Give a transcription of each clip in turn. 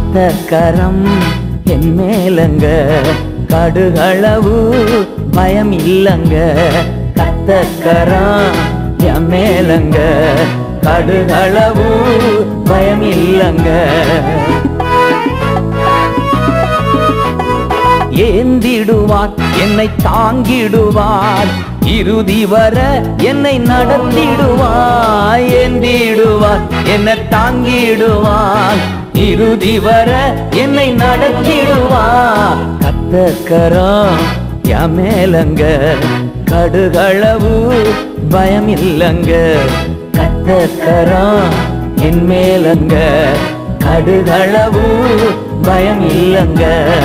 கத்தக்கரம் என் மேலங்க கடுகளவு பயம் இல்லங்க கத்தக்கரம் என் மேலங்க கடுகளவு பயம் இல்லங்க ஏந்திடுவார் என்னை தாங்கிடுவார் இறுதி வர என்னை நடத்திடுவார் ஏந்திடுவார் என்னை தாங்கிடுவார் இறுதி வர என்னை நடத்திடுவார் கத்தக்கரம் மேலங்க கடுகளவு பயம் இல்லங்க கத்தக்கரம் என் மேலங்க கடுகளவு பயம் இல்லங்க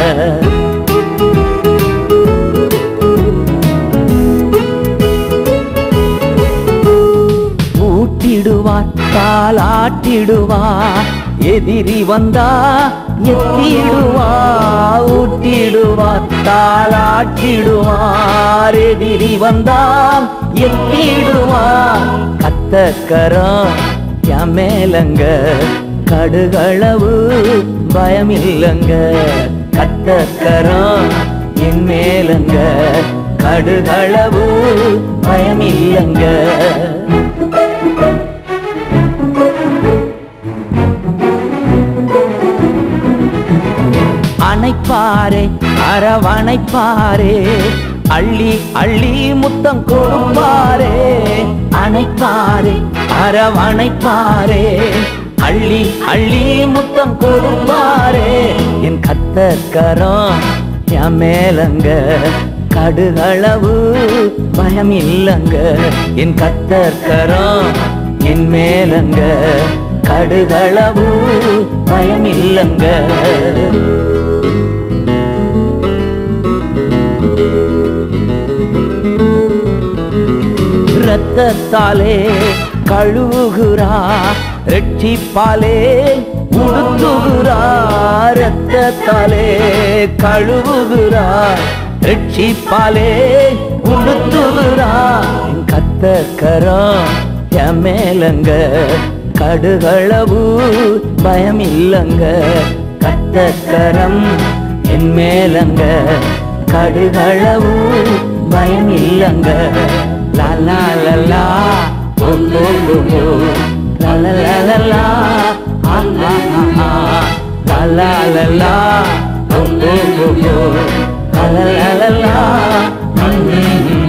ஊட்டிடுவார் காலாட்டிடுவார் எதிரி வந்தா எத்திடுவார் ஊட்டிடுவார் காலாட்டிடுவார் எதிரி வந்தா எத்திடுவார் கத்தக்கரம் என் மேலங்க கடுகளவு பயமில்லைங்க கத்தக்கரம் என் மேலங்க கடுகளவு பயமில்லைங்க அணைப்பாரே அரவணைப்பாரே அள்ளி அள்ளி முத்தம் கொடுப்பாரே அணைப்பாரே அரவணைப்பாரே அள்ளி அள்ளி முத்தம் கொடுப்பாரே என் கத்தக்கரம் என் மேலங்க கடுகளவு பயம் இல்லங்க என் கத்தக்கரம் என் மேலங்க கடுகளவு பயம் இல்லங்க ரத்தத்தாலே கழுவுகிறா ரெட்டிப்பாலே உடுத்துகிறா ரத்தத்தாலே கழுவுகிறா ரெட்டிப்பாலே உடுத்துகிறா கத்தக்கரம் என் மேலங்க கடுகளவு பயம் இல்லங்க கத்தக்கரம் என் மேலங்க கடுகளவு பயம் இல்லங்க லா லா லா லா ஓ ஓ ஓ ஓ லா லா லா லா லா ஆ ஆ ஆ ஆ லா லா லா லா ஓ ஓ ஓ ஓ லா லா லா லா லா ம், ம், ம்.